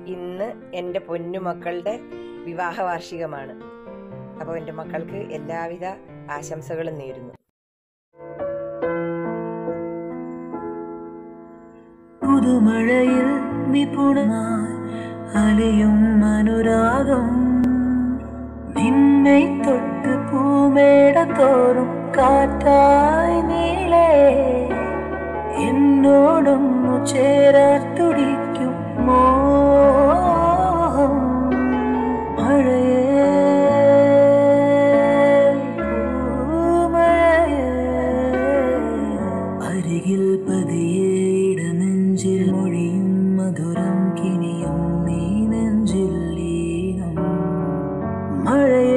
ഇന്ന് എൻ്റെ പൊന്നുമക്കളുടെ വിവാഹ വാർഷികമാണ് അപ്പോൾ എൻ്റെ മക്കൾക്ക് എല്ലാവിധ ആശംസകളും നേരുന്നു പുതുമഴയിൽ നിപുണമായി അലയും അനുരാഗം നിന്നെ തൊട്ട് പൂമേട തോറും കാറ്റായി നീളേ എന്നോടൊന്നു ചേരാൻ തുടിക്കും മോഹം മഴയേ പൂമഴയേ അരികിൽ പതിയെ ഇടനെഞ്ചിൽ മൊഴിയും മധുരം കിനിയും നീ നെഞ്ചിൽ ലീനം മഴയേ